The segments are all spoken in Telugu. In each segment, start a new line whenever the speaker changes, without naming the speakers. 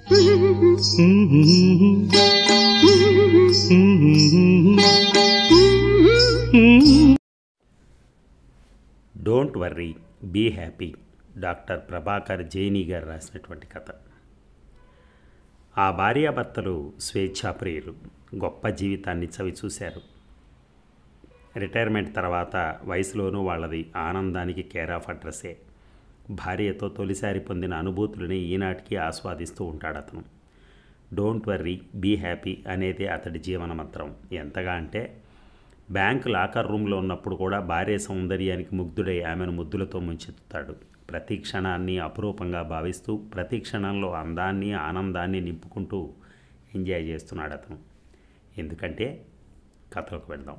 Don't worry be happy doctor Prabhakar Jaini గారు రాసినటువంటి కథ ఆ భార్యాభర్తలు స్వేచ్ఛాప్రియులు గొప్ప జీవితాన్ని చవి చూశారు రిటైర్మెంట్ తర్వాత వయసులోనూ వాళ్ళది ఆనందానికి కేర్ ఆఫ్ అడ్రస్సే భార్యతో తొలిసారి పొందిన అనుభూతులని ఈనాటికి ఆస్వాదిస్తూ ఉంటాడు అతను డోంట్ వర్రీ బీ హ్యాపీ అనేది అతడి జీవన మంత్రం ఎంతగా అంటే బ్యాంక్ లాకర్ రూమ్లో ఉన్నప్పుడు కూడా భార్య సౌందర్యానికి ముగ్ధుడై ఆమెను ముద్దులతో ముంచెత్తుతాడు ప్రతి క్షణాన్ని అపురూపంగా భావిస్తూ ప్రతి క్షణంలో అందాన్ని ఆనందాన్ని నింపుకుంటూ ఎంజాయ్ చేస్తున్నాడు అతను ఎందుకంటే కథలోకి వెళ్దాం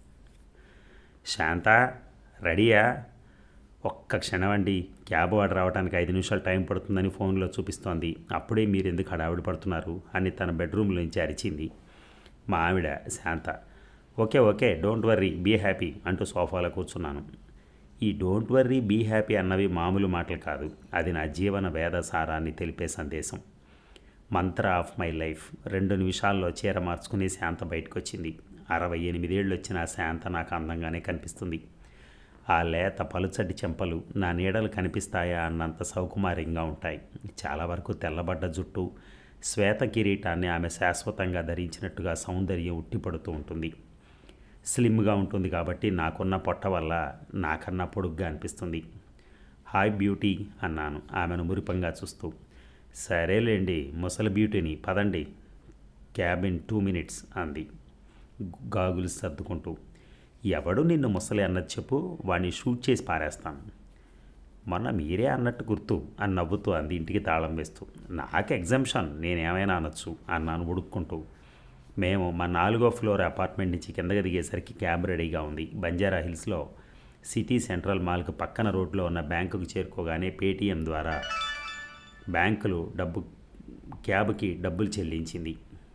శాంత రెడీయా ఒక్క క్షణం అండి క్యాబ్ వాడు రావడానికి ఐదు నిమిషాలు టైం పడుతుందని ఫోన్లో చూపిస్తోంది అప్పుడే మీరు ఎందుకు హడావిడి పడుతున్నారు అని తన బెడ్రూమ్లోంచి అరిచింది మా ఆవిడ Shanta okay okay don't worry be happy అంటూ సోఫాలో కూర్చున్నాను ఈ డోంట్ వర్రీ బీ హ్యాపీ అన్నవి మామూలు మాటలు కాదు అది నా జీవన వేద సారాన్ని తెలిపే సందేశం మంత్ర ఆఫ్ మై లైఫ్ రెండు నిమిషాల్లో చీర మార్చుకుని శాంత బయటకు వచ్చింది అరవై ఎనిమిదేళ్ళు వచ్చిన ఆ శాంత నాకు అందంగానే కనిపిస్తుంది ఆ లేత పలుచటి చెంపలు నా నీడలు కనిపిస్తాయా అన్నంత సౌకుమార్యంగా ఉంటాయి చాలా వరకు తెల్లబడ్డ జుట్టు శ్వేత కిరీటాన్ని ఆమె శాశ్వతంగా ధరించినట్టుగా సౌందర్యం ఉట్టిపడుతూ ఉంటుంది స్లిమ్గా ఉంటుంది కాబట్టి నాకున్న పొట్ట వల్ల నాకన్నా పొడుగ్గా అనిపిస్తుంది హాయ్ బ్యూటీ అన్నాను ఆమెను మురిపంగా చూస్తూ సరేలేండి ముసలి బ్యూటీని పదండి క్యాబిన్ టూ మినిట్స్ అంది గాగులు సర్దుకుంటూ ఎవడు నిన్ను ముసలి అన్నది చెప్పు వాడిని షూట్ చేసి పారేస్తాను మొన్న మీరే అన్నట్టు గుర్తు అని నవ్వుతూ అంది ఇంటికి తాళం వేస్తూ నాకు ఎగ్జామ్షన్ నేనేమైనా అనొచ్చు అన్నాను ఉడుక్కుంటూ మేము మా నాలుగో ఫ్లోర్ అపార్ట్మెంట్ నుంచి కిందకి దిగేసరికి క్యాబ్ రెడీగా ఉంది బంజారా హిల్స్లో సిటీ సెంట్రల్ మాల్కి పక్కన రోడ్లో ఉన్న బ్యాంకుకు చేరుకోగానే పేటీఎం ద్వారా బ్యాంకులు డబ్బు క్యాబ్కి డబ్బులు చెల్లించింది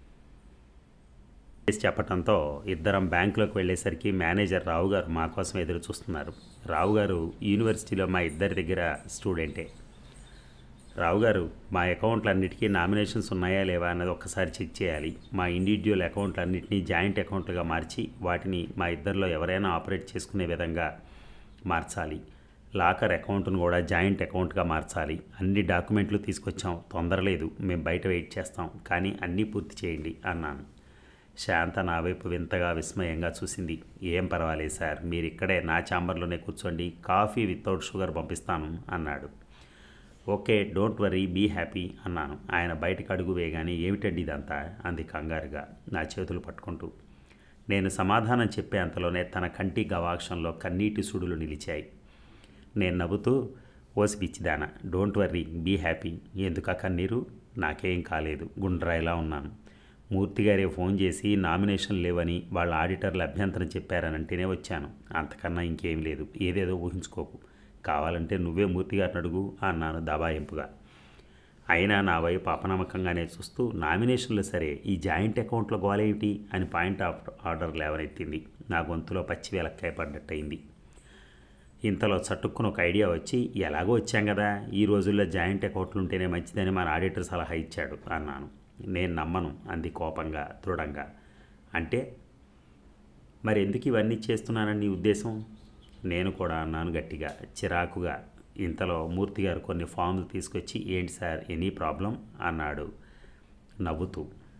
చేసి చెప్పడంతో ఇద్దరం బ్యాంకులోకి వెళ్ళేసరికి మేనేజర్ రావు గారు మా కోసం ఎదురు చూస్తున్నారు రావు గారు యూనివర్సిటీలో మా ఇద్దరి దగ్గర స్టూడెంటే రావు గారు మా అకౌంట్లన్నిటికీ నామినేషన్స్ ఉన్నాయా లేవా అన్నది ఒక్కసారి చెక్ చేయాలి మా ఇండివిజువల్ అకౌంట్లన్నింటినీ జాయింట్ అకౌంట్లుగా మార్చి వాటిని మా ఇద్దరిలో ఎవరైనా ఆపరేట్ చేసుకునే విధంగా మార్చాలి లాకర్ అకౌంట్ను కూడా జాయింట్ అకౌంట్గా మార్చాలి అన్ని డాక్యుమెంట్లు తీసుకొచ్చాం తొందర లేదు మేము బయట వెయిట్ చేస్తాం కానీ అన్నీ పూర్తి చేయండి అన్నాను శాంత నా వైపు వింతగా విస్మయంగా చూసింది ఏం పర్వాలేదు సార్ మీరు ఇక్కడే నా ఛాంబర్లోనే కూర్చోండి కాఫీ వితౌట్ షుగర్ పంపిస్తాను అన్నాడు okay don't worry be happy అన్నాను ఆయన బయటకు అడుగు వేయగానే ఏమిటండి ఇదంతా అంది కంగారుగా నా చేతులు పట్టుకుంటూ నేను సమాధానం చెప్పే అంతలోనే తన కంటి గవాక్షంలో కన్నీటి సుడులు నిలిచాయి నేను నవ్వుతూ ఓసి పిచ్చిదానా డోంట్ వర్రీ బీ హ్యాపీ ఎందుక కన్నీరు నాకేం కాలేదు గుండ్రాయిలా ఉన్నాను మూర్తి గారే ఫోన్ చేసి నామినేషన్ లేవని వాళ్ళ ఆడిటర్లు అభ్యంతరం చెప్పారనంటేనే వచ్చాను అంతకన్నా ఇంకేం లేదు ఏదేదో ఊహించుకోకు కావాలంటే నువ్వే మూర్తి గారిని అడుగు అన్నాను దబాయింపుగా అయినా నా వైపు అపనమ్మకంగానే చూస్తూ నామినేషన్లు సరే ఈ జాయింట్ అకౌంట్లో గోలేమిటి అని పాయింట్ ఆఫ్ ఆర్డర్ లేవనెత్తింది నా గొంతులో పచ్చి వెలక్కాయ పడ్డట్టయింది ఇంతలో చట్టుక్కున ఒక ఐడియా వచ్చి ఎలాగో వచ్చాం కదా ఈ రోజుల్లో జాయింట్ అకౌంట్లు ఉంటేనే మంచిదని మన ఆడిటర్ సలహా ఇచ్చాడు అన్నాను నేను నమ్మను అంది కోపంగా దృఢంగా అంటే మరి ఎందుకు ఇవన్నీ చేస్తున్నానని నీ ఉద్దేశం నేను కూడా అన్నాను గట్టిగా చిరాకుగా ఇంతలో మూర్తి గారు కొన్ని ఫామ్లు తీసుకొచ్చి ఏంటి సార్ ఎనీ ప్రాబ్లం అన్నాడు నవ్వుతూ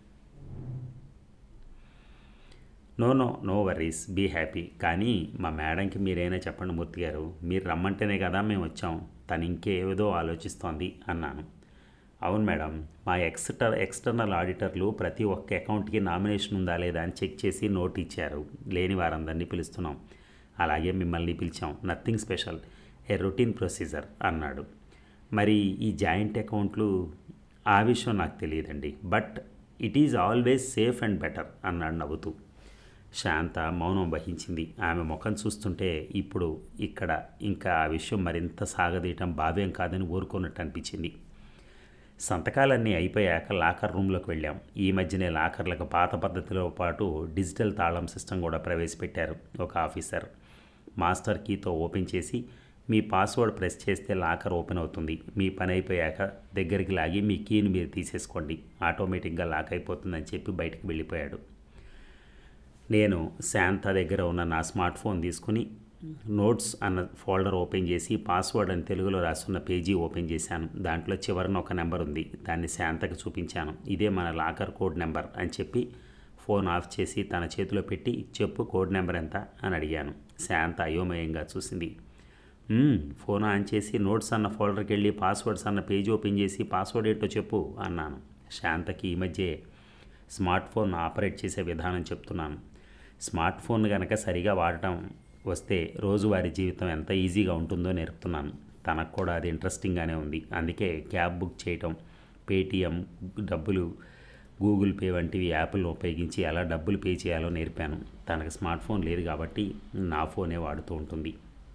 no no no worries be happy కానీ మా మేడంకి మీరైనా చెప్పండి మూర్తి గారు మీరు రమ్మంటేనే కదా మేము వచ్చాం తను ఇంకేదో ఆలోచిస్తోంది అన్నాను అవును మేడం మా ఎక్స్టర్ ఎక్స్టర్నల్ ఆడిటర్లు ప్రతి ఒక్క అకౌంట్కి నామినేషన్ ఉందా లేదా అని చెక్ చేసి నోట్ ఇచ్చారు లేని వారందరినీ పిలుస్తున్నాం అలాగే మిమ్మల్ని పిలిచాం nothing special a routine procedure అన్నాడు మరి ఈ జాయింట్ అకౌంట్లు ఆ విషయం నాకు తెలియదండి but it is always safe and better అన్నాడు నవ్వుతూ శాంత మౌనం వహించింది ఆమె ముఖం చూస్తుంటే ఇప్పుడు ఇక్కడ ఇంకా ఆ విషయం మరింత సాగదీయటం భావ్యం కాదని ఊరుకున్నట్టు అనిపించింది సంతకాలన్నీ అయిపోయాక లాకర్ రూమ్లోకి వెళ్ళాం ఈ మధ్యనే లాకర్లకు పాత పద్ధతిలో పాటు డిజిటల్ తాళం సిస్టమ్ కూడా ప్రవేశపెట్టారు ఒక ఆఫీసర్ మాస్టర్ కీతో ఓపెన్ చేసి మీ పాస్వర్డ్ ప్రెస్ చేస్తే లాకర్ ఓపెన్ అవుతుంది మీ పని అయిపోయాక దగ్గరికి లాగి మీ కీని మీరు తీసేసుకోండి ఆటోమేటిక్గా లాక్ అయిపోతుందని చెప్పి బయటికి వెళ్ళిపోయాడు నేను శాంత దగ్గర ఉన్న నా స్మార్ట్ ఫోన్ తీసుకుని నోట్స్ అన్న ఫోల్డర్ ఓపెన్ చేసి పాస్వర్డ్ అని తెలుగులో రాసున్న పేజీ ఓపెన్ చేశాను దాంట్లో చివరన ఒక నెంబర్ ఉంది దాన్ని శాంతకు చూపించాను ఇదే మన లాకర్ కోడ్ నెంబర్ అని చెప్పి ఫోన్ ఆఫ్ చేసి తన చేతిలో పెట్టి చెప్పు కోడ్ నెంబర్ ఎంత అని అడిగాను శాంత అయోమయంగా చూసింది "మ్మ్." ఫోన్ ఆన్ చేసి నోట్స్ అన్న ఫోల్డర్కి వెళ్ళి పాస్వర్డ్స్ అన్న పేజ్ ఓపెన్ చేసి పాస్వర్డ్ ఏంటో చెప్పు అన్నాను శాంతకి ఈ మధ్య స్మార్ట్ ఫోన్ ఆపరేట్ చేసే విధానం చెప్తున్నాను స్మార్ట్ ఫోన్ కనుక సరిగా వాడటం వస్తే రోజువారీ జీవితం ఎంత ఈజీగా ఉంటుందో నేర్పుతున్నాను తనకు కూడా అది ఇంట్రెస్టింగ్గానే ఉంది అందుకే క్యాబ్ బుక్ చేయటం పేటిఎం డబ్బులు గూగుల్ పే వంటివి యాప్లను ఉపయోగించి ఎలా డబ్బులు పే చేయాలో నేర్పాను తనకు స్మార్ట్ ఫోన్ లేదు కాబట్టి నా ఫోనే వాడుతూ ఉంటుంది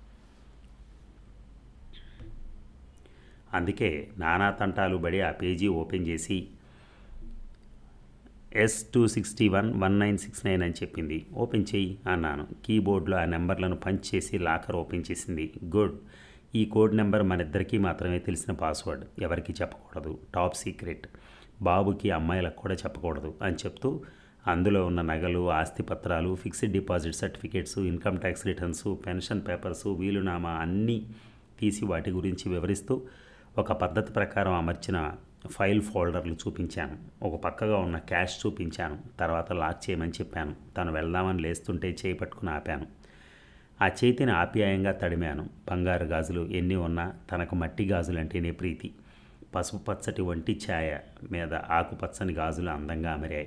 అందుకే నానా తంటాలు పడి ఆ పేజీ ఓపెన్ చేసి S two sixty one one nine six nine అని చెప్పింది ఓపెన్ చెయ్యి అన్నాను కీబోర్డ్లో ఆ నెంబర్లను పంచ్ చేసి లాకర్ ఓపెన్ చేసింది గుడ్ ఈ కోడ్ నెంబర్ మన ఇద్దరికీ మాత్రమే తెలిసిన పాస్వర్డ్ ఎవరికి చెప్పకూడదు టాప్ సీక్రెట్ బాబుకి అమ్మాయిలకు కూడా చెప్పకూడదు అని చెప్తూ అందులో ఉన్న నగలు ఆస్తి పత్రాలు fixed deposit certificates income tax returns pension papers వీలునామా అన్నీ తీసి వాటి గురించి వివరిస్తూ ఒక పద్ధతి ప్రకారం అమర్చిన ఫైల్ ఫోల్డర్లు చూపించాను ఒక పక్కగా ఉన్న క్యాష్ చూపించాను తర్వాత లాక్ చేయమని చెప్పాను తను వెళ్దామని లేస్తుంటే చేయి పట్టుకుని ఆపాను ఆ చేతిని ఆప్యాయంగా తడిమాను బంగారు గాజులు ఎన్ని ఉన్నా తనకు మట్టి గాజులంటేనే ప్రీతి పసుపు పచ్చటి వంటి ఛాయ మీద ఆకుపచ్చని గాజులు అందంగా అమరాయి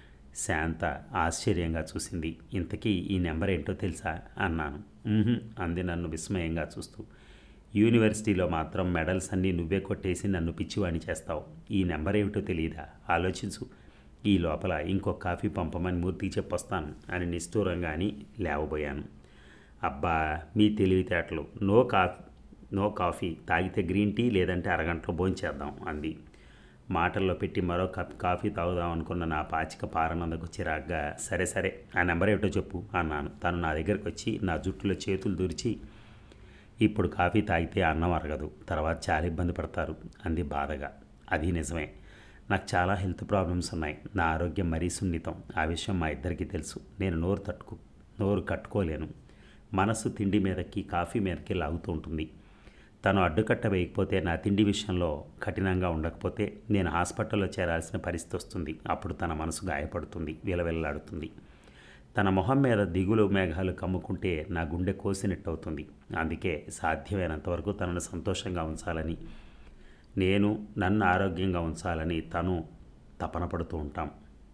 శాంత ఆశ్చర్యంగా చూసింది ఇంతకీ ఈ నెంబర్ ఏంటో తెలుసా అన్నాను "ఉహుం," అంది నన్ను విస్మయంగా చూస్తూ యూనివర్సిటీలో మాత్రం మెడల్స్ అన్నీ నువ్వే కొట్టేసి నన్ను పిచ్చివాణి చేస్తావు ఈ నెంబర్ ఏమిటో తెలియదా ఆలోచించు ఈ లోపల ఇంకో కాఫీ పంపమని మూర్తికి చెప్పొస్తాను అని నిష్ఠూరంగా అని లేవబోయాను అబ్బా మీ తెలివితేటలు నో కాఫీ నో కాఫీ తాగితే గ్రీన్ టీ లేదంటే అరగంటలో భోంచేద్దాం అంది మాటల్లో పెట్టి మరో కప్ కాఫీ తాగుదాం అనుకున్న నా పాచిక పారనందుకు చిరాగ్గా సరే సరే ఆ నెంబర్ ఏమిటో చెప్పు అన్నాను తను నా దగ్గరికి వచ్చి నా జుట్టులో చేతులు దురిచి ఇప్పుడు కాఫీ తాగితే అన్నం అరగదు తర్వాత చాలా ఇబ్బంది పడతారు అంది బాధగా అది నిజమే నాకు చాలా హెల్త్ ప్రాబ్లమ్స్ ఉన్నాయి నా ఆరోగ్యం మరీ సున్నితం ఆ విషయం మా ఇద్దరికీ తెలుసు నేను నోరు తట్టుకు నోరు కట్టుకోలేను మనసు తిండి మీదకి కాఫీ మీదకి లాగుతూ ఉంటుంది తను అడ్డుకట్ట వేయకపోతే నా తిండి విషయంలో కఠినంగా ఉండకపోతే నేను హాస్పిటల్లో చేరాల్సిన పరిస్థితి వస్తుంది అప్పుడు తన మనసు గాయపడుతుంది విలవిల్లాడుతుంది తన మొహం మీద దిగులు మేఘాలు కమ్ముకుంటే నా గుండె కోసినట్టు అవుతుంది అందుకే సాధ్యమైనంత వరకు తనను సంతోషంగా ఉంచాలని నేను నన్ను ఆరోగ్యంగా ఉంచాలని తను తపన పడుతూ ఉంటాం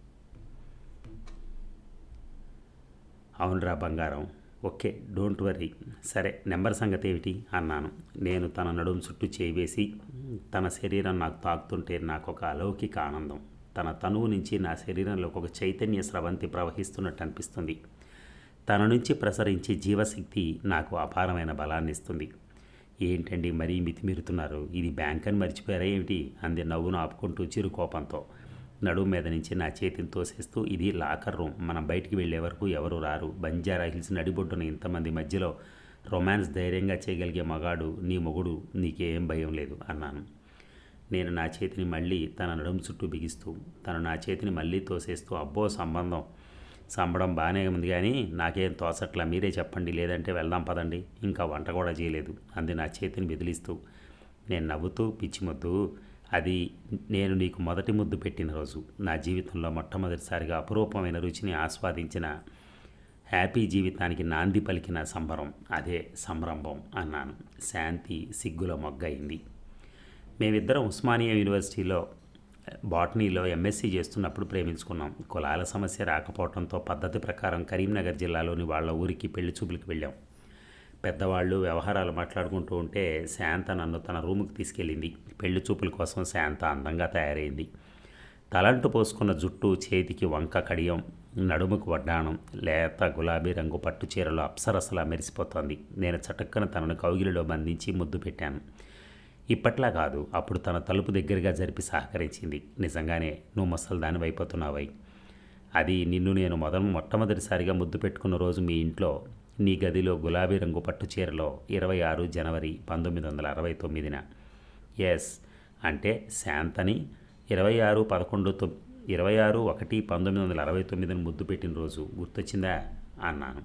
అవునరా బంగారం ఓకే డోంట్ వరీ సరే నెంబర్ సంగతి ఏమిటి అన్నాను నేను తన నడుం చుట్టూ చేయి వేసి తన శరీరం నాకు తాకుతుంటే నాకు ఒక అలౌకిక ఆనందం తన తనువు నుంచి నా శరీరంలోకి ఒక చైతన్య స్రవంతి ప్రవహిస్తున్నట్టు అనిపిస్తుంది తన నుంచి ప్రసరించే జీవశక్తి నాకు అపారమైన బలాన్ని ఇస్తుంది ఏంటండి మరీ మితిమీరుతున్నారు ఇది బ్యాంక్ అని మర్చిపోయారా ఏమిటి అంది నవ్వును ఆపుకుంటూ చిరు కోపంతో నడుము మీద నుంచి నా చేతిని తోసేస్తూ ఇది లాకర్ రూమ్ మనం బయటికి వెళ్ళే వరకు ఎవరు రారు బంజారా హిల్స్ నడిబొడ్డున ఇంతమంది మధ్యలో రొమాన్స్ ధైర్యంగా చేయగలిగే మగాడు నీ మొగుడు నీకేం భయం లేదు అన్నాను నేను నా చేతిని మళ్ళీ తన నడుము చుట్టూ బిగిస్తూ తను నా చేతిని మళ్ళీ తోసేస్తూ అబ్బో సంబంధం సంబడం బాగానే ఉంది కానీ నాకేం తోసట్లా మీరే చెప్పండి లేదంటే వెళ్దాం పదండి ఇంకా వంట కూడా చేయలేదు అంది నా చేతిని బెదిలిస్తూ నేను నవ్వుతూ పిచ్చి ముద్దు అది నేను నీకు మొదటి ముద్దు పెట్టిన రోజు నా జీవితంలో మొట్టమొదటిసారిగా అపురూపమైన రుచిని ఆస్వాదించిన హ్యాపీ జీవితానికి నాంది పలికిన సంబరం అదే సంరంభం అన్నాను శాంతి సిగ్గుల మొగ్గయింది మేమిద్దరం ఉస్మానియా యూనివర్సిటీలో బాటనీలో ఎంఎస్సీ చేస్తున్నప్పుడు ప్రేమించుకున్నాం కులాల సమస్య రాకపోవడంతో పద్ధతి ప్రకారం కరీంనగర్ జిల్లాలోని వాళ్ళ ఊరికి పెళ్లి చూపులకు వెళ్ళాం పెద్దవాళ్ళు వ్యవహారాలు మాట్లాడుకుంటూ ఉంటే శాంత నన్ను తన రూముకి తీసుకెళ్ళింది పెళ్లి చూపుల కోసం శాంత అందంగా తయారైంది తలంటు పోసుకున్న జుట్టు చేతికి వంక కడియం నడుముకు వడ్డాణం లేత గులాబీ రంగు పట్టు చీరలో అప్సరసలా మెరిసిపోతోంది నేను చటక్కన తనను కౌగిలిలో బంధించి ముద్దు పెట్టాను ఇప్పట్లా కాదు అప్పుడు తన తలుపు దగ్గరగా జరిపి సహకరించింది నిజంగానే నువ్వు ముసల్దాని అయిపోతున్నావై అది నిన్ను నేను మొదలు మొట్టమొదటిసారిగా ముద్దు పెట్టుకున్న రోజు మీ ఇంట్లో నీ గదిలో గులాబీ రంగు పట్టు చీరలో ఇరవై ఆరు జనవరి పంతొమ్మిది వందల అరవై తొమ్మిదిన ఎస్ అంటే శాంతని ఇరవై ఆరు పదకొండు తొ ఇరవై ఆరు ఒకటి పంతొమ్మిది వందల అరవై తొమ్మిదిని ముద్దు పెట్టిన రోజు గుర్తొచ్చిందా అన్నాను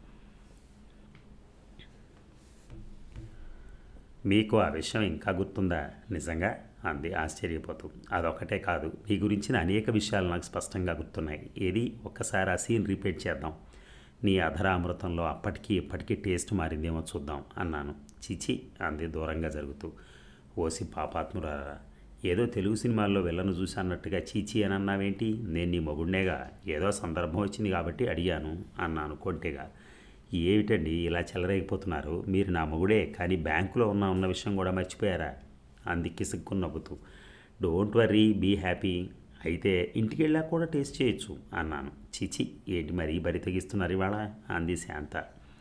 మీకు ఆ విషయం ఇంకా గుర్తుందా నిజంగా అంది ఆశ్చర్యపోతూ అదొకటే కాదు మీ గురించిన అనేక విషయాలు నాకు స్పష్టంగా గుర్తున్నాయి ఏది ఒక్కసారి ఆ సీన్ రిపీట్ చేద్దాం నీ అధరామృతంలో అప్పటికి ఇప్పటికీ టేస్ట్ మారిందేమో చూద్దాం అన్నాను చిచి అంది దూరంగా జరుగుతూ ఓసి పాపాత్మురారా ఏదో తెలుగు సినిమాల్లో వెళ్ళను చూసి అన్నట్టుగా చీచి అని అన్నావేంటి నేను నీ మొగుడినేగా ఏదో సందర్భం వచ్చింది కాబట్టి అడిగాను అన్నాను కొంటెగా ఏమిటండి ఇలా చెలరేగిపోతున్నారు మీరు నా మొగుడే కానీ బ్యాంకులో ఉన్న ఉన్న విషయం కూడా మర్చిపోయారా అంది కిసుక్కుని నవ్వుతూ డోంట్ వర్రీ బీ హ్యాపీ అయితే ఇంటికి వెళ్ళాక కూడా టేస్ట్ చేయొచ్చు అన్నాను చిచి ఏంటి మరీ బరి తెగిస్తున్నారు ఇవాళ అంది శాంత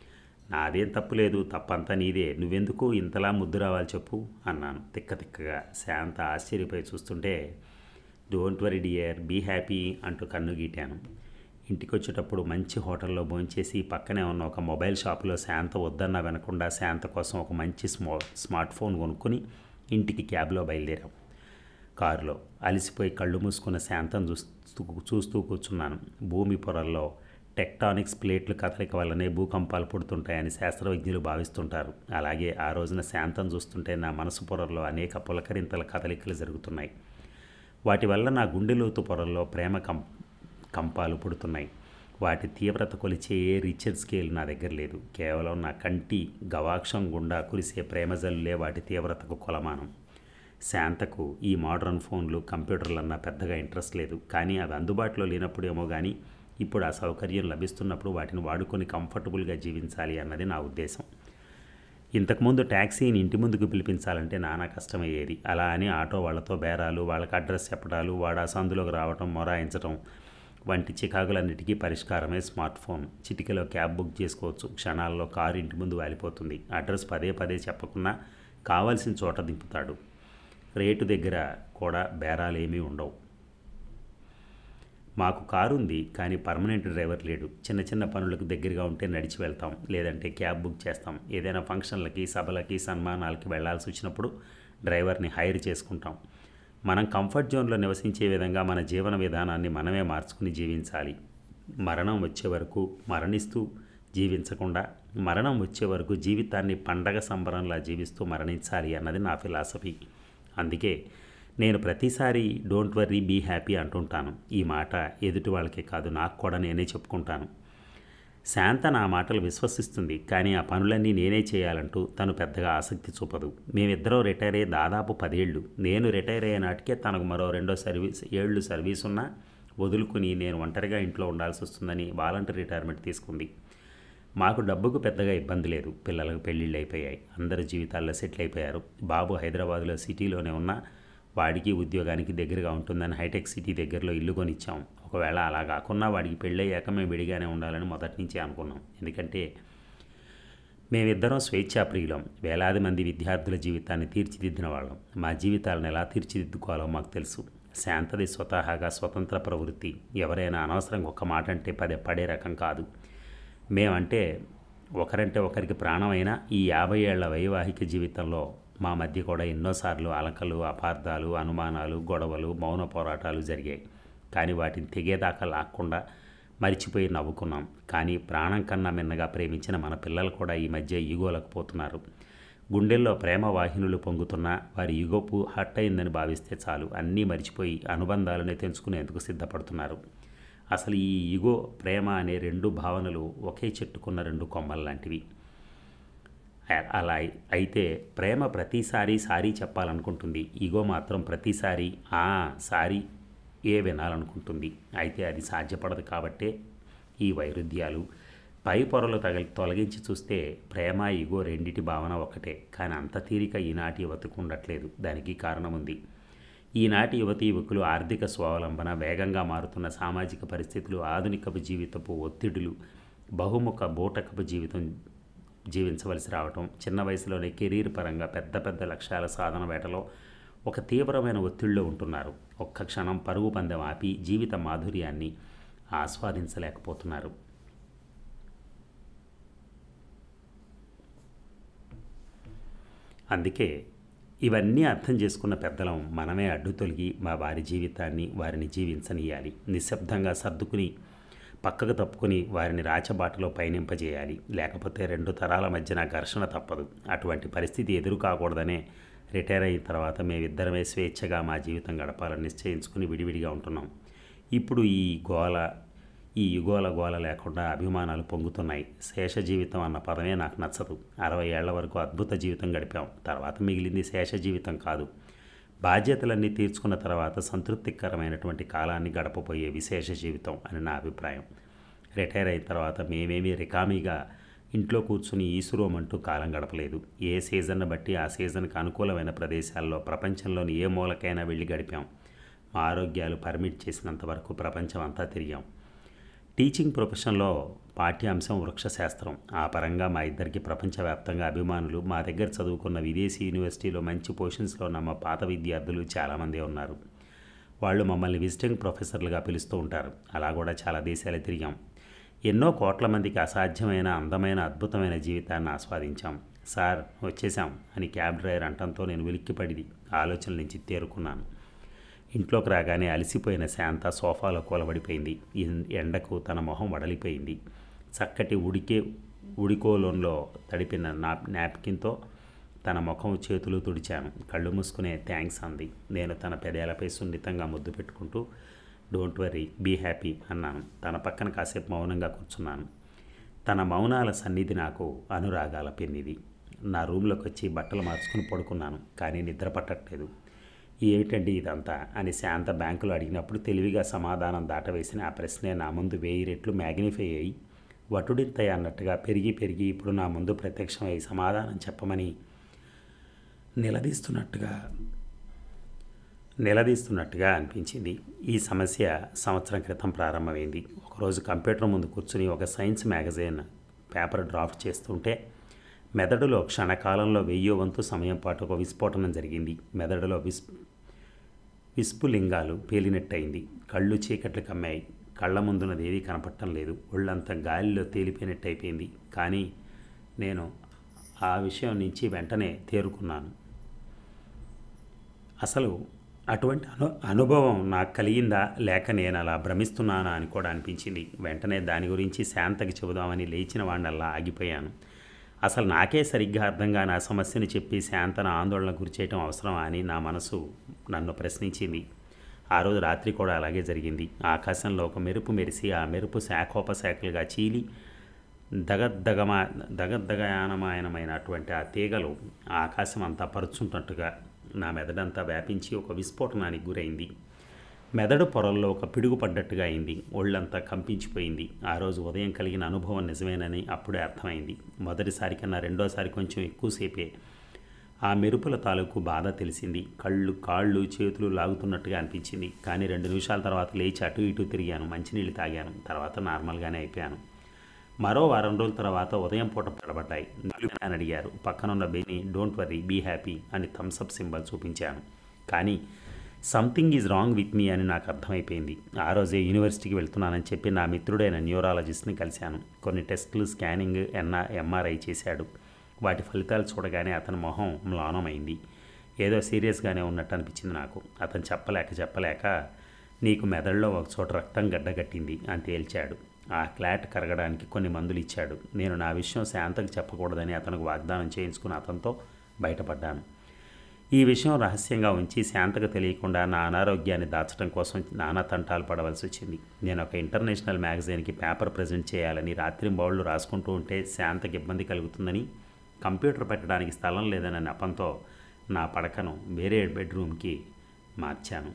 నాదేం తప్పు లేదు తప్పంతా నీదే నువ్వెందుకు ఇంతలా ముద్దు రావాలి చెప్పు అన్నాను తిక్క తిక్కగా శాంత ఆశ్చర్యపోయి చూస్తుంటే don't worry dear be happy అంటూ కన్ను గీటాను ఇంటికి వచ్చేటప్పుడు మంచి హోటల్లో భోంచేసి పక్కనే ఉన్న ఒక మొబైల్ షాపులో శాంత వద్దన్నా వినకుండా శాంత కోసం ఒక మంచి స్మా స్మార్ట్ ఫోన్ కొనుక్కొని ఇంటికి క్యాబ్లో బయలుదేరాం కారులో అలసిపోయి కళ్ళు మూసుకున్న శాంతం చూస్తూ చూస్తూ కూర్చున్నాను భూమి పొరల్లో టెక్టానిక్స్ ప్లేట్లు కదలిక వల్లనే భూకంపాలు పుడుతుంటాయని శాస్త్రజ్ఞులు భావిస్తుంటారు అలాగే ఆ రోజున శాంతం చూస్తుంటే నా మనసు పొరల్లో అనేక పులకరింతల కదలికలు జరుగుతున్నాయి వాటి వల్ల నా గుండె లోతు పొరల్లో ప్రేమ కం కంపాలు పుడుతున్నాయి వాటి తీవ్రత కొలిచే ఏ రిచర్డ్ స్కేల్ నా దగ్గర లేదు కేవలం నా కంటి గవాక్షం గుండా కురిసే ప్రేమ జల్లులే వాటి తీవ్రతకు కొలమానం శాంతకు ఈ మోడర్న్ ఫోన్లు కంప్యూటర్లు అన్న పెద్దగా ఇంట్రెస్ట్ లేదు కానీ అవి అందుబాటులో లేనప్పుడేమో కానీ ఇప్పుడు ఆ సౌకర్యం లభిస్తున్నప్పుడు వాటిని వాడుకొని కంఫర్టబుల్గా జీవించాలి అన్నది నా ఉద్దేశం ఇంతకుముందు ట్యాక్సీని ఇంటి ముందుకు పిలిపించాలంటే నానా కష్టమయ్యేది అలా అని ఆటో వాళ్ళతో బేరాలు వాళ్ళకి అడ్రస్ చెప్పడాలు వాడు ఆ సందులోకి రావటం మొరాయించడం వంటి చికాకులన్నిటికీ పరిష్కారమే స్మార్ట్ ఫోన్ చిటికలో క్యాబ్ బుక్ చేసుకోవచ్చు క్షణాల్లో కారు ఇంటి ముందు వాలిపోతుంది అడ్రస్ పదే పదే చెప్పకున్నా కావాల్సిన చోట దింపుతాడు రేటు దగ్గర కూడా బేరాలు ఏమీ ఉండవు మాకు కారు ఉంది కానీ పర్మనెంట్ డ్రైవర్ లేడు చిన్న చిన్న పనులకు దగ్గరగా ఉంటే నడిచి వెళ్తాం లేదంటే క్యాబ్ బుక్ చేస్తాం ఏదైనా ఫంక్షన్లకి సభలకి సన్మానాలకి వెళ్లాల్సి వచ్చినప్పుడు డ్రైవర్ని హైర్ చేసుకుంటాం మనం కంఫర్ట్ జోన్లో నివసించే విధంగా మన జీవన విధానాన్ని మనమే మార్చుకుని జీవించాలి మరణం వచ్చే వరకు మరణిస్తూ జీవించకుండా మరణం వచ్చే వరకు జీవితాన్ని పండగ సంబరంలా జీవిస్తూ మరణించాలి అన్నది నా ఫిలాసఫీ అందుకే నేను ప్రతిసారి డోంట్ వర్రీ బీ హ్యాపీ అంటుంటాను ఈ మాట ఎదుటి వాళ్ళకే కాదు నాకు కూడా నేనే చెప్పుకుంటాను శాంత నా మాటలు విశ్వసిస్తుంది కానీ ఆ పనులన్నీ నేనే చేయాలంటూ తను పెద్దగా ఆసక్తి చూపదు మేమిద్దరం రిటైర్ అయ్యే దాదాపు పదేళ్ళు నేను రిటైర్ అయ్యే నాటికే తనకు మరో రెండో సర్వీస్ ఏళ్ళు సర్వీస్ ఉన్నా వదులుకుని నేను ఒంటరిగా ఇంట్లో ఉండాల్సి వస్తుందని వాలంటీర్ రిటైర్మెంట్ తీసుకుంది మాకు డబ్బుకు పెద్దగా ఇబ్బంది లేదు పిల్లలకు పెళ్ళిళ్ళు అయిపోయాయి అందరి జీవితాల్లో సెటిల్ అయిపోయారు బాబు హైదరాబాద్లో సిటీలోనే ఉన్న వాడికి ఉద్యోగానికి దగ్గరగా ఉంటుందని హైటెక్ సిటీ దగ్గరలో ఇల్లు కొనిచ్చాం ఒకవేళ అలా కాకుండా వాడికి పెళ్ళయ్యాక మేము విడిగానే ఉండాలని మొదటి నుంచి అనుకున్నాం ఎందుకంటే మేమిద్దరం స్వేచ్ఛాప్రియులం వేలాది మంది విద్యార్థుల జీవితాన్ని తీర్చిదిద్దిన వాళ్ళం మా జీవితాలను ఎలా తీర్చిదిద్దుకోవాలో మాకు తెలుసు శాంతది స్వతహాగా స్వతంత్ర ప్రవృత్తి ఎవరైనా అనవసరంగా ఒక మాట అంటే పదే పడే రకం కాదు మేమంటే ఒకరంటే ఒకరికి ప్రాణమైనా ఈ యాభై ఏళ్ల వైవాహిక జీవితంలో మా మధ్య కూడా ఎన్నోసార్లు అలకలు అపార్థాలు అనుమానాలు గొడవలు మౌన పోరాటాలు జరిగాయి కానీ వాటిని తెగేదాకా లాక్కుండా మరిచిపోయి నవ్వుకున్నాం కానీ ప్రాణం కన్నా మిన్నగా ప్రేమించిన మన పిల్లలు కూడా ఈ మధ్య ఈగోలకు పోతున్నారు గుండెల్లో ప్రేమ వాహినులు పొంగుతున్నా వారి ఈగోపు హట్ అయిందని భావిస్తే చాలు అన్నీ మరిచిపోయి అనుబంధాలను తెంచుకునేందుకు సిద్ధపడుతున్నారు అసలు ఈ ఈగో ప్రేమ అనే రెండు భావనలు ఒకే చెట్టుకున్న రెండు కొమ్మలు లాంటివి అలా అయితే ప్రేమ ప్రతిసారి సారీ చెప్పాలనుకుంటుంది ఈగో మాత్రం ప్రతిసారి ఆ సారీ ఏ వినాలనుకుంటుంది అయితే అది సాధ్యపడదు కాబట్టే ఈ వైరుధ్యాలు పై పొరలు తగలి తొలగించి చూస్తే ప్రేమ ఈగో రెండిటి భావన ఒకటే కానీ అంత తీరిక ఈనాటి యువతకు ఉండట్లేదు దానికి కారణం ఉంది ఈనాటి యువతి యువకులు ఆర్థిక స్వావలంబన వేగంగా మారుతున్న సామాజిక పరిస్థితులు ఆధునికపు జీవితపు ఒత్తిడులు బహుముఖ బూటకపు జీవితం జీవించవలసి రావటం చిన్న వయసులోనే కెరీర్ పరంగా పెద్ద పెద్ద లక్ష్యాల సాధన వేటలో ఒక తీవ్రమైన ఒత్తిడిలో ఉంటున్నారు ఒక్క క్షణం పరుగు పందెం ఆపి జీవిత మాధుర్యాన్ని ఆస్వాదించలేకపోతున్నారు అందుకే ఇవన్నీ అర్థం చేసుకున్న పెద్దలం మనమే అడ్డు తొలగి మా వారి జీవితాన్ని వారిని జీవించనీయాలి నిశ్శబ్దంగా సర్దుకుని పక్కకు తప్పుకుని వారిని రాచబాటలో పయనింపజేయాలి లేకపోతే రెండు తరాల మధ్యన ఘర్షణ తప్పదు అటువంటి పరిస్థితి ఎదురు కాకూడదనే రిటైర్ అయిన తర్వాత మేమిద్దరమే స్వేచ్ఛగా మా జీవితం గడపాలని నిశ్చయించుకుని విడివిడిగా ఉంటున్నాం ఇప్పుడు ఈ గోల ఈ యుగోల గోల లేకుండా అభిమానాలు పొంగుతున్నాయి శేష జీవితం అన్న పదమే నాకు నచ్చదు అరవై ఏళ్ల వరకు అద్భుత జీవితం గడిపాం తర్వాత మిగిలింది శేష జీవితం కాదు బాధ్యతలన్నీ తీర్చుకున్న తర్వాత సంతృప్తికరమైనటువంటి కాలాన్ని గడపబోయే విశేష జీవితం అని నా అభిప్రాయం రిటైర్ అయిన తర్వాత మేమేమీ రికామీగా ఇంట్లో కూర్చుని ఈసురోమంటూ కాలం గడపలేదు ఏ సీజన్ను బట్టి ఆ సీజన్కి అనుకూలమైన ప్రదేశాల్లో ప్రపంచంలోని ఏ మూలకైనా వెళ్ళి గడిపాం మా ఆరోగ్యాలు పర్మిట్ చేసినంత వరకు ప్రపంచం అంతా తిరిగాం టీచింగ్ ప్రొఫెషన్లో పాఠ్యాంశం వృక్షశాస్త్రం ఆ పరంగా మా ఇద్దరికి ప్రపంచవ్యాప్తంగా అభిమానులు మా దగ్గర చదువుకున్న విదేశీ యూనివర్సిటీలో మంచి పొజిషన్స్లో ఉన్న మా పాత విద్యార్థులు చాలామంది ఉన్నారు వాళ్ళు మమ్మల్ని విజిటింగ్ ప్రొఫెసర్లుగా పిలుస్తూ ఉంటారు అలా కూడా చాలా దేశాలు తిరిగాం ఎన్నో కోట్ల మందికి అసాధ్యమైన అందమైన అద్భుతమైన జీవితాన్ని ఆస్వాదించాం సార్ వచ్చేసాం అని క్యాబ్ డ్రైవర్ అంటంతో నేను వెలిక్కిపడి ఆలోచనల నుంచి తేరుకున్నాను ఇంట్లోకి రాగానే అలసిపోయిన శాంత సోఫాలో కూలబడిపోయింది ఎన్- ఎండకు తన మొహం వడలిపోయింది చక్కటి ఉడికే ఉడికోలంలో తడిపిన నా నాప్కిన్తో తన ముఖం చేతులు తుడిచాను కళ్ళు మూసుకునే థ్యాంక్స్ అంది నేను తన పెదేలపై సున్నితంగా ముద్దు పెట్టుకుంటూ డోంట్ వరీ బీ హ్యాపీ అన్నాను తన పక్కన కాసేపు మౌనంగా కూర్చున్నాను తన మౌనాల సన్నిధి నాకు అనురాగాల పెన్నిది నా రూమ్లోకి వచ్చి బట్టలు మార్చుకుని పడుకున్నాను కానీ నిద్ర పట్టట్లేదు ఏమిటండి ఇదంతా అని శాంత బ్యాంకులో అడిగినప్పుడు తెలివిగా సమాధానం దాటవేసిన ఆ ప్రశ్నే నా ముందు వెయ్యి రెట్లు మ్యాగ్నిఫై అయ్యి వటుడింతయ్య అన్నట్టుగా పెరిగి పెరిగి ఇప్పుడు నా ముందు ప్రత్యక్షమై సమాధానం చెప్పమని నిలదీస్తున్నట్టుగా నిలదీస్తున్నట్టుగా అనిపించింది ఈ సమస్య సంవత్సరం క్రితం ప్రారంభమైంది ఒకరోజు కంప్యూటర్ ముందు కూర్చుని ఒక సైన్స్ మ్యాగజైన్ పేపర్ డ్రాఫ్ట్ చేస్తుంటే మెదడులో క్షణకాలంలో వెయ్యో వంతు సమయం పాటు ఒక విస్ఫోటనం జరిగింది మెదడులో విస్ విస్ఫులింగాలు పేలినట్టయింది కళ్ళు చీకట్లు కమ్మాయి కళ్ళ ముందున్నది ఏదీ కనపడటం లేదు ఒళ్ళంతా గాలిలో తేలిపోయినట్టు అయిపోయింది కానీ నేను ఆ విషయం నుంచి వెంటనే తేరుకున్నాను అసలు అటువంటి అను అనుభవం నాకు కలిగిందా లేక నేను అలా భ్రమిస్తున్నానా అని కూడా అనిపించింది వెంటనే దాని గురించి శాంతకి చెబుదామని లేచిన వాడినల్లా ఆగిపోయాను అసలు నాకే సరిగ్గా అర్థంగా నా సమస్యను చెప్పి శాంతన ఆందోళన గురిచేయటం అవసరమా అని నా మనసు నన్ను ప్రశ్నించింది ఆ రోజు రాత్రి కూడా అలాగే జరిగింది ఆకాశంలో ఒక మెరుపు మెరిసి ఆ మెరుపు శాఖోపశాఖలుగా చీలి దగద్దగమా దగద్దగయానమాయనమైనటువంటి ఆ తీగలు ఆ ఆకాశం అంతా పరుచుంటున్నట్టుగా నా మెదడంతా వ్యాపించి ఒక విస్ఫోటనానికి గురైంది మెదడు పొరల్లో ఒక పిడుగు పడ్డట్టుగా అయింది ఒళ్ళంతా కంపించిపోయింది ఆ రోజు ఉదయం కలిగిన అనుభవం నిజమేనని అప్పుడే అర్థమైంది మొదటిసారి కన్నా రెండోసారి కొంచెం ఎక్కువసేపే ఆ మెరుపుల తాలూకు బాధ తెలిసింది కళ్ళు కాళ్ళు చేతులు లాగుతున్నట్టుగా అనిపించింది కానీ రెండు నిమిషాల తర్వాత లేచి అటు ఇటు తిరిగాను మంచినీళ్ళు తాగాను తర్వాత నార్మల్గానే అయిపోయాను మరో వారం రోజుల తర్వాత ఉదయం పూట పడబడ్డాయి అని అడిగారు పక్కనున్న బెని డోంట్ వరీ బీ హ్యాపీ అని థమ్స్అప్ సింబల్ చూపించాను కానీ something is wrong with me అని నాకు అర్థమైపోయింది ఆ రోజే యూనివర్సిటీకి వెళ్తున్నానని చెప్పి నా మిత్రుడైన న్యూరాలజిస్ట్ని కలిశాను కొన్ని టెస్టులు స్కానింగ్ ఎన్ఆర్ ఎంఆర్ఐ చేశాడు వాటి ఫలితాలు చూడగానే అతని మొహం మ్లానమైంది ఏదో సీరియస్గానే ఉన్నట్టు అనిపించింది నాకు అతను చెప్పలేక చెప్పలేక నీకు మెదడులో ఒక చోట రక్తం గడ్డగట్టింది అని తేల్చాడు ఆ క్లాట్ కరగడానికి కొన్ని మందులు ఇచ్చాడు నేను నా విషయం శాంతకు చెప్పకూడదని అతనికి వాగ్దానం చేయించుకుని అతనితో బయటపడ్డాను ఈ విషయం రహస్యంగా ఉంచి శాంతకు తెలియకుండా నా అనారోగ్యాన్ని దాచడం కోసం నానా తంటాలు పడవలసి వచ్చింది నేను ఒక ఇంటర్నేషనల్ మ్యాగజైన్కి పేపర్ ప్రజెంట్ చేయాలని రాత్రి బౌళ్ళు రాసుకుంటూ ఉంటే శాంతకి ఇబ్బంది కలుగుతుందని కంప్యూటర్ పెట్టడానికి స్థలం లేదన్న నెపంతో నా పడకను వేరే బెడ్రూమ్కి మార్చాను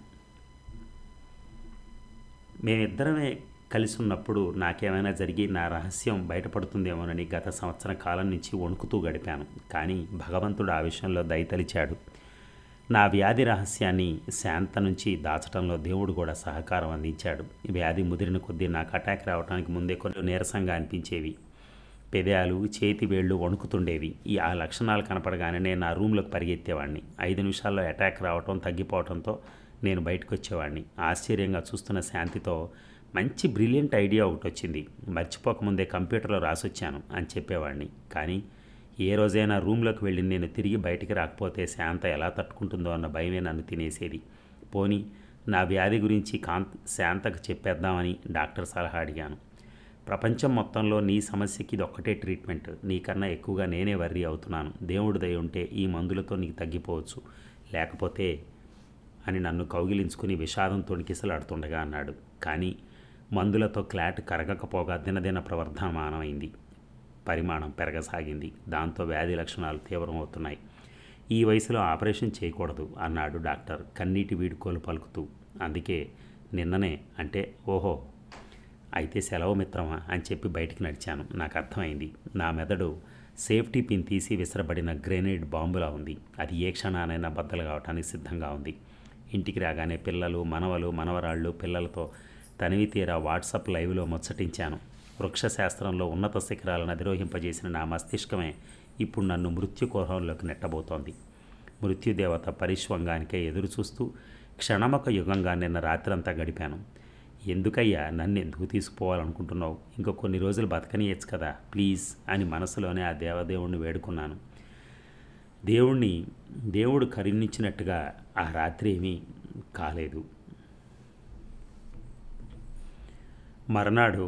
మేమిద్దరమే కలిసి ఉన్నప్పుడు నాకేమైనా జరిగి నా రహస్యం బయటపడుతుందేమోనని గత సంవత్సరం కాలం నుంచి వణుకుతూ గడిపాను కానీ భగవంతుడు ఆ విషయంలో దయతలిచాడు నా వ్యాధి రహస్యాన్ని శాంత నుంచి దాచడంలో దేవుడు కూడా సహకారం అందించాడు వ్యాధి ముదిరిన కొద్దీ నాకు అటాక్ రావడానికి ముందే కొన్ని నీరసంగా అనిపించేవి పెదాలు చేతి వేళ్ళు వణుకుతుండేవి ఈ ఆ లక్షణాలు కనపడగానే నేను నా రూమ్లోకి పరిగెత్తేవాడిని ఐదు నిమిషాల్లో అటాక్ రావటం తగ్గిపోవడంతో నేను బయటకు వచ్చేవాడిని ఆశ్చర్యంగా చూస్తున్న శాంతితో మంచి బ్రిలియంట్ ఐడియా ఒకటి వచ్చింది మర్చిపోకముందే కంప్యూటర్లో రాసొచ్చాను అని చెప్పేవాడిని కానీ ఏ రోజైనా రూమ్లోకి వెళ్ళి నేను తిరిగి బయటికి రాకపోతే శాంత ఎలా తట్టుకుంటుందో అన్న భయమే నన్ను తినేసేది పోనీ నా వ్యాధి గురించి కాంత్ శాంతకు చెప్పేద్దామని డాక్టర్ సలహా అడిగాను ప్రపంచం మొత్తంలో నీ సమస్యకి ఇది ఒక్కటే ట్రీట్మెంట్ నీకన్నా ఎక్కువగా నేనే వర్రీ అవుతున్నాను దేవుడి దయ ఉంటే ఈ మందులతో నీకు తగ్గిపోవచ్చు లేకపోతే అని నన్ను కౌగిలించుకుని విషాదం తొణికిసలాడుతుండగా అన్నాడు కానీ మందులతో క్లాట్ కరగకపోగా దినదిన ప్రవర్ధమానమైంది పరిమాణం పెరగసాగింది దాంతో వ్యాధి లక్షణాలు తీవ్రమవుతున్నాయి ఈ వయసులో ఆపరేషన్ చేయకూడదు అన్నాడు డాక్టర్ కన్నీటి వీడుకోలు పలుకుతూ అందుకే నిన్ననే అంటే ఓహో అయితే సెలవు మిత్రమా అని చెప్పి బయటికి నడిచాను నాకు అర్థమైంది నా మెదడు సేఫ్టీ పిన్ తీసి విసరబడిన గ్రెనేడ్ బాంబులా ఉంది అది ఏ క్షణానైనా బద్దలు కావటానికి సిద్ధంగా ఉంది ఇంటికి రాగానే పిల్లలు మనవలు మనవరాళ్ళు పిల్లలతో తనివి తీరా వాట్సాప్ లైవ్లో ముచ్చటించాను వృక్షశాస్త్రంలో ఉన్నత శిఖరాలను అధిరోహింపజేసిన నా మస్తిష్కమే ఇప్పుడు నన్ను మృత్యుకోహంలోకి నెట్టబోతోంది మృత్యుదేవత పరిష్వంగానికే ఎదురు చూస్తూ క్షణమొక యుగంగా నిన్న రాత్రంతా గడిపాను ఎందుకయ్యా నన్ను ఎందుకు తీసుకుపోవాలనుకుంటున్నావు ఇంకో కొన్ని రోజులు బతకనియచ్చు కదా ప్లీజ్ అని మనసులోనే ఆ దేవదేవుణ్ణి వేడుకున్నాను దేవుణ్ణి దేవుడు కరుణించినట్టుగా ఆ రాత్రి ఏమీ కాలేదు మర్నాడు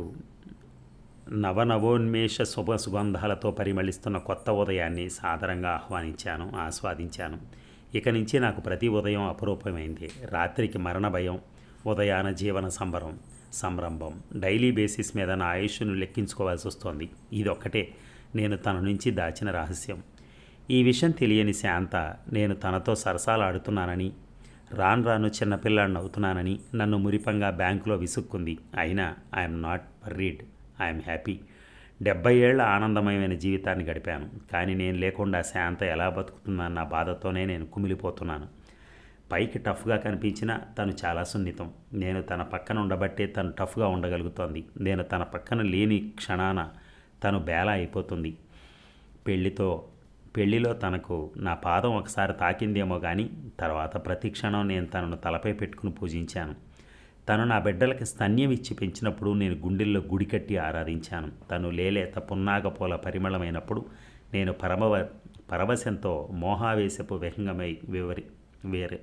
నవనవోన్మేష శుభ సుగంధాలతో పరిమళిస్తున్న కొత్త ఉదయాన్ని సాదరంగా ఆహ్వానించాను ఆస్వాదించాను ఇక నుంచి నాకు ప్రతి ఉదయం అపురూపమైంది రాత్రికి మరణ భయం ఉదయాన జీవన సంబరం సంరంభం డైలీ బేసిస్ మీద నా ఆయుష్ను లెక్కించుకోవాల్సి వస్తోంది ఇదొక్కటే నేను తన నుంచి దాచిన రహస్యం ఈ విషయం తెలియని శాంత నేను తనతో సరసాలాడుతున్నానని రాను రాను చిన్నపిల్లాడిని అవుతున్నానని నన్ను మురిపంగా బ్యాంకులో విసుక్కుంది అయినా I'm not worried I'm happy డెబ్బై ఏళ్ల ఆనందమయమైన జీవితాన్ని గడిపాను కానీ నేను లేకుండా శాంత ఎలా బతుకుతుందన్న బాధతోనే నేను కుమిలిపోతున్నాను పైకి టఫ్గా కనిపించినా తను చాలా సున్నితం నేను తన పక్కన ఉండబట్టే తను టఫ్గా ఉండగలుగుతోంది నేను తన పక్కన లేని క్షణాన తను బేలా అయిపోతుంది పెళ్లితో పెళ్లిలో తనకు నా పాదం ఒకసారి తాకిందేమో కానీ తర్వాత ప్రతి క్షణం నేను తనను తలపై పెట్టుకుని పూజించాను తను నా బిడ్డలకి స్తన్యం ఇచ్చి పెంచినప్పుడు నేను గుండెల్లో గుడి కట్టి ఆరాధించాను తను లేలేత పున్నాగపూల పరిమళమైనప్పుడు నేను పరమవ పరవశంతో మోహావేశపు విహంగమై వివరి వేరే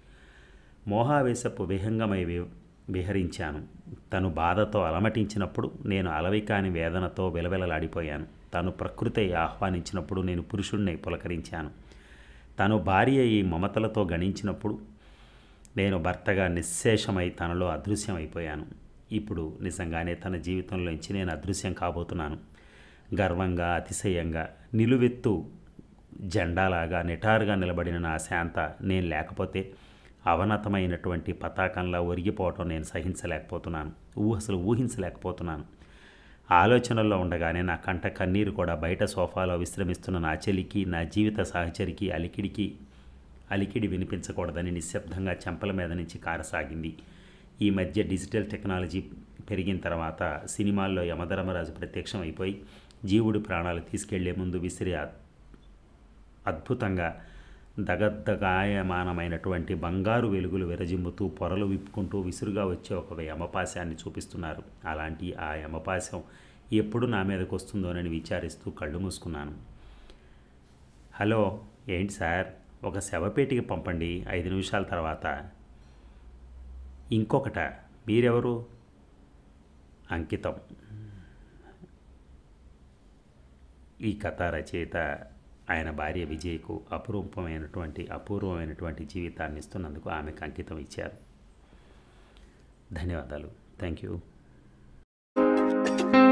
మోహావేశపు విహంగమై వి విహరించాను తను బాధతో అలమటించినప్పుడు నేను అలవికాని వేదనతో విలవిలలాడిపోయాను తను ప్రకృతి ఆహ్వానించినప్పుడు నేను పురుషుణ్ణి పులకరించాను తను భార్య ఈ మమతలతో గణించినప్పుడు నేను భర్తగా నిశ్శేషమై తనలో అదృశ్యమైపోయాను ఇప్పుడు నిజంగానే తన జీవితంలోంచి నేను అదృశ్యం కాబోతున్నాను గర్వంగా అతిశయంగా నిలువెత్తు జెండాలాగా నిటారుగా నిలబడిన నా శాంత నేను లేకపోతే అవనతమైనటువంటి పతాకంలా ఒరిగిపోవటం నేను సహించలేకపోతున్నాను ఊహ అసలు ఊహించలేకపోతున్నాను ఆలోచనల్లో ఉండగానే నా కంట కన్నీరు కూడా బయట సోఫాలో విశ్రమిస్తున్న నా చెలికి నా జీవిత సహచరికి అలికిడికి అలికిడి వినిపించకూడదని నిశ్శబ్దంగా చెంపల మీద నుంచి కారసాగింది ఈ మధ్య డిజిటల్ టెక్నాలజీ పెరిగిన తర్వాత సినిమాల్లో యమధర్మరాజు ప్రత్యక్షం అయిపోయి జీవుడి ప్రాణాలు తీసుకెళ్లే ముందు విసిరి అద్భుతంగా దగద్దగాయమానమైనటువంటి బంగారు వెలుగులు విరజిమ్ముతూ పొరలు విప్పుకుంటూ విసురుగా వచ్చే ఒక యమపాశాన్ని చూపిస్తున్నారు అలాంటి ఆ యమపాశం ఎప్పుడు నా మీదకి వస్తుందోనని విచారిస్తూ కళ్ళు మూసుకున్నాను హలో ఏంటి సార్ ఒక శవపేటికి పంపండి ఐదు నిమిషాల తర్వాత ఇంకొకట మీరెవరు అంకితం ఈ కథ రచయిత ఆయన భార్య విజయ్కు అపురూపమైనటువంటి అపూర్వమైనటువంటి జీవితాన్ని ఇస్తున్నందుకు ఆమెకు అంకితం ఇచ్చారు ధన్యవాదాలు థ్యాంక్ యూ